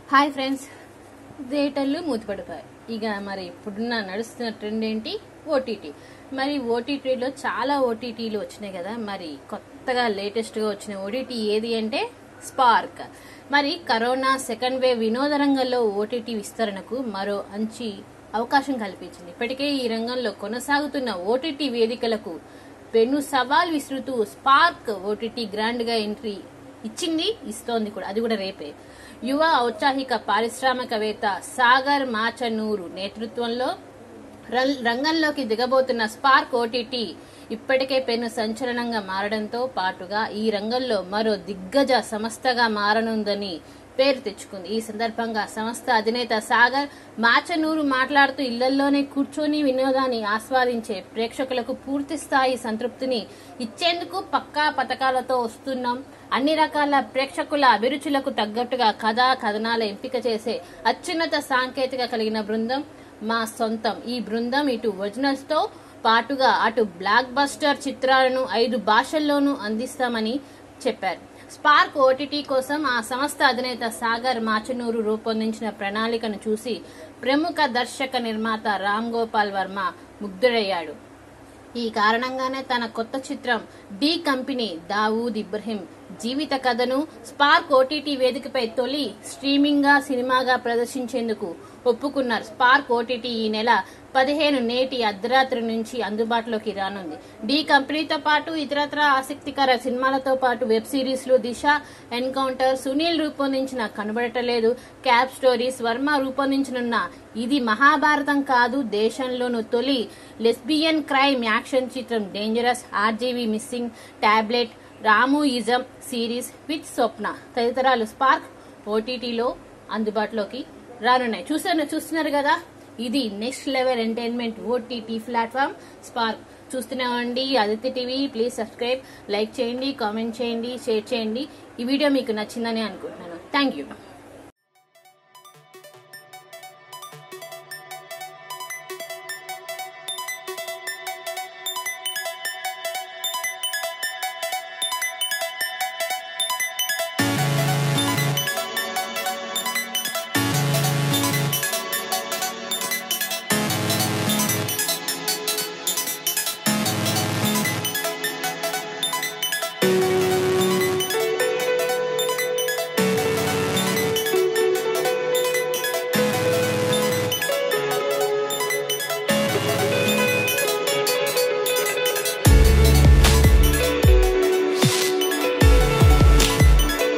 hi friends థియేటర్లు మూతపడిపోయాయి ఇక మరి ఇప్పుడున్న నడుస్తున్న ట్రెండ్ ఏంటి ఓటీటీ మరి ఓటీటీలో చాలా ఓటీటీలు వచ్చినాయి కదా మరి కొత్తగా లేటెస్ట్గా వచ్చిన ఓటీటీ ఏది అంటే స్పార్క్ మరి కరోనా సెకండ్ వేవ్ వినోద రంగంలో ఓటీటీ విస్తరణకు మరో అంచి అవకాశం కల్పించింది ఇప్పటికే ఈ రంగంలో కొనసాగుతున్న ఓటీటీ వేదికలకు పెను సవాల్ విసురుతూ స్పార్క్ ఓటీటీ గ్రాండ్ గా ఎంట్రీ ఇచ్చింది ఇస్తోంది కూడా అది కూడా రేపే యువ ఔత్సాహిక పారిశ్రామికవేత్త సాగర్ మాచనూరు నేతృత్వంలో రం- రంగంలోకి దిగబోతున్న స్పార్క్ ఓటీటీ ఇప్పటికే పెను సంచలనంగా మారడంతో పాటుగా ఈ రంగంలో మరో దిగ్గజ సంస్థగా మారనుందని పేరు తెచ్చుకుంది ఈ సందర్భంగా సంస్థ అధినేత సాగర్ మాచనూరు మాట్లాడుతూ ఇళ్లల్లోనే కూర్చొని వినోదాన్ని ఆస్వాదించే ప్రేక్షకులకు పూర్తి స్థాయి సంతృప్తిని ఇచ్చేందుకు పక్కా పథకాలతో వస్తున్నాం అన్ని రకాల ప్రేక్షకుల అభిరుచులకు తగ్గట్టుగా కథా కథనాల ఎంపిక చేసే అత్యున్నత సాంకేతిక కలిగిన బృందం మా సొంతం ఈ బృందం ఇటు ఒరిజినల్స్ తో పాటుగా అటు బ్లాక్ బస్టర్ చిత్రాలను ఐదు భాషల్లోనూ అందిస్తామని చెప్పారు స్పార్క్ ఓటీటీ కోసం ఆ సంస్థ అధినేత సాగర్ మాచనూరు రూపొందించిన ప్రణాళికను చూసి ప్రముఖ దర్శక నిర్మాత రామ్ గోపాల్ వర్మ ముగ్ధుడయ్యాడు ఈ కారణంగానే తన కొత్త చిత్రం డి కంపెనీ దావూద్ ఇబ్రహీం జీవిత కథను స్పార్క్ ఓటీటీ వేదికపై తొలి స్ట్రీమింగ్ గా సినిమాగా ప్రదర్శించేందుకు ఒప్పుకున్నారు స్పార్క్ ఓటీటీ ఈ నెల పదిహేను నేటి అర్ధరాత్రి నుంచి అందుబాటులోకి రానుంది డి కంపెనీతో పాటు ఇతరత్ర ఆసక్తికర సినిమాలతో పాటు వెబ్ సిరీస్లు దిశ ఎన్కౌంటర్ సునీల్ రూపొందించిన కనబడటలేదు క్యాబ్ స్టోరీస్ వర్మ రూపొందించనున్న ఇది మహాభారతం కాదు దేశంలోను తొలి లెస్బియన్ క్రైమ్ యాక్షన్ చిత్రం dangerous RGV missing tablet Ramuism series with Swapna తదితరాలు స్పార్క్ ఓటీటీలో అందుబాటులోకి రానున్నాయి చూస్తున్నారు చూస్తున్నారు కదా ఇది next level entertainment OTT platform Spark చూస్తున్నామండి Aditya TV please subscribe like చేయండి కామెంట్ చేయండి షేర్ చేయండి ఈ వీడియో మీకు నచ్చిందని అనుకుంటున్నాను థ్యాంక్ యూ